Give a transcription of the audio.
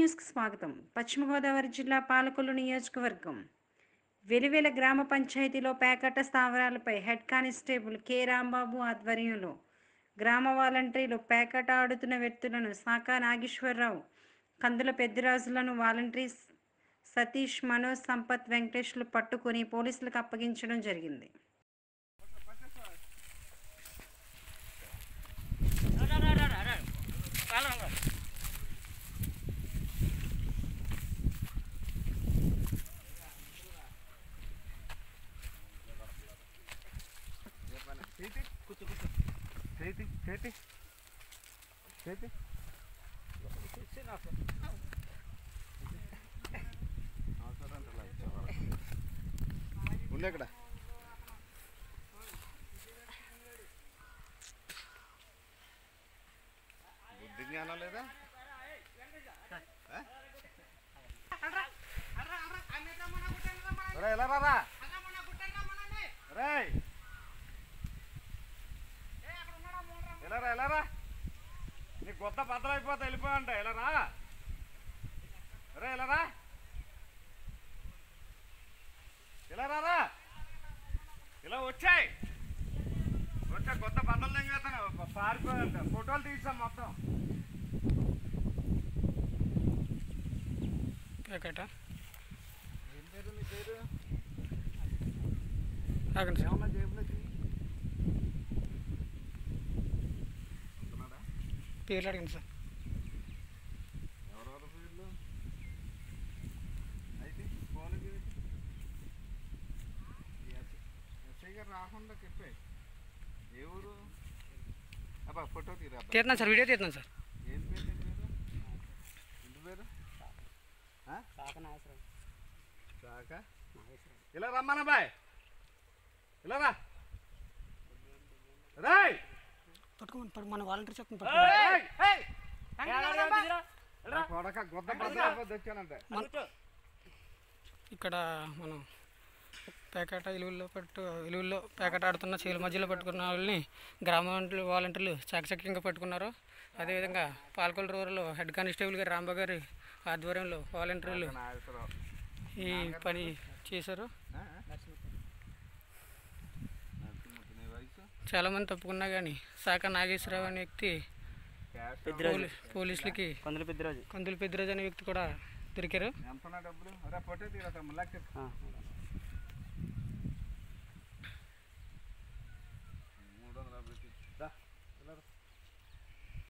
న్యూస్కి స్వాగతం పశ్చిమ గోదావరి జిల్లా పాలకొల్లు నియోజకవర్గం వెలివెల గ్రామ పంచాయతీలో పేకట్ట స్థావరాలపై హెడ్ కానిస్టేబుల్ కె రాంబాబు ఆధ్వర్యంలో గ్రామ వాలంటీర్లు పేకట ఆడుతున్న వ్యక్తులను సాకా నాగేశ్వరరావు కందుల పెద్దిరాజులను వాలంటీర్స్ సతీష్ మనోజ్ సంపత్ వెంకటేష్లు పట్టుకొని పోలీసులకు అప్పగించడం జరిగింది చేతి కూర్చో కూర్చో చేతి చేతి చేతి ఉండే ఇక్కడ బుద్ధి జ్ఞానం లేదా ఆ? ఒరేయ్, ఎలా రారా రేయ్ ఎలారా ఎలారా నీ కొత్త బద్దలైపోతా వెళ్ళిపోయంట ఎలారా రే ఎలారా ఇలా రారా ఇలా వచ్చాయి వచ్చా కొత్త బద్దలు తెంగేస్తాను పారిపోయంట ఫోటోలు తీసాం మొత్తం ప్యాకెట్ ఏం పేరు నీ పేరు ఆగండి సార్ ఏమన్నా జేబులో చెయ్యి. ఉంటున్నాడా? పేర్లు అడగండి సార్ ఎవరెవరు పేర్లు అయితే ఫోన్ ఎస్ఐ గారు రాకుండా చెప్పే ఏ ఊరు అబ్బా ఫోటో తీరా అబ్బా. తీరుతున్నాను సార్ వీడియో తీరుతున్నాను సార్ ఏం పేరు నీ పేరు ఇంటి పేరు ఆ? సాక ఇలా రమ్మన్నా బాయ్ ఇలా రా రాయ్ పట్టుకోమని పట్టు మన వాలంటీర్ చెప్తాను పట్టుకోమని ఏయ్! ఏయ్! నా కొడక గొద్ద బద్దలైపోతే వచ్చానంటే ఇక్కడ మనం ప్యాకెట్ ఇలువల్లో పట్టు ఇలువల్లో ప్యాకెట్ ఆడుతున్న చీల మధ్యలో పట్టుకున్న వాళ్ళని గ్రామ వాలంటీర్లు- వాలంటీర్లు చాకచక్యంగా పట్టుకున్నారు అదేవిధంగా పాలకొల్లు రూరల్ హెడ్ కానిస్టేబుల్ గారు రాంబాబు గారి ఆధ్వర్యంలో వాలంటీర్లు నాగేశ్వరరావు ఈ పని చేశారు ఆ? నరసింహమూర్తి, నీ వయసు చాలామంది తప్పుకున్నా కానీ శాఖ నాగేశ్వరరావు అనే వ్యక్తి క్యాష్ పోలీ పోలీసులకి కొందరు పెద్దరాజు కందులు పెద్దిరాజు అనే వ్యక్తి కూడా దొరికారు ఎంత డబ్బులు అరే పొట్టే తీరా మళ్ళీ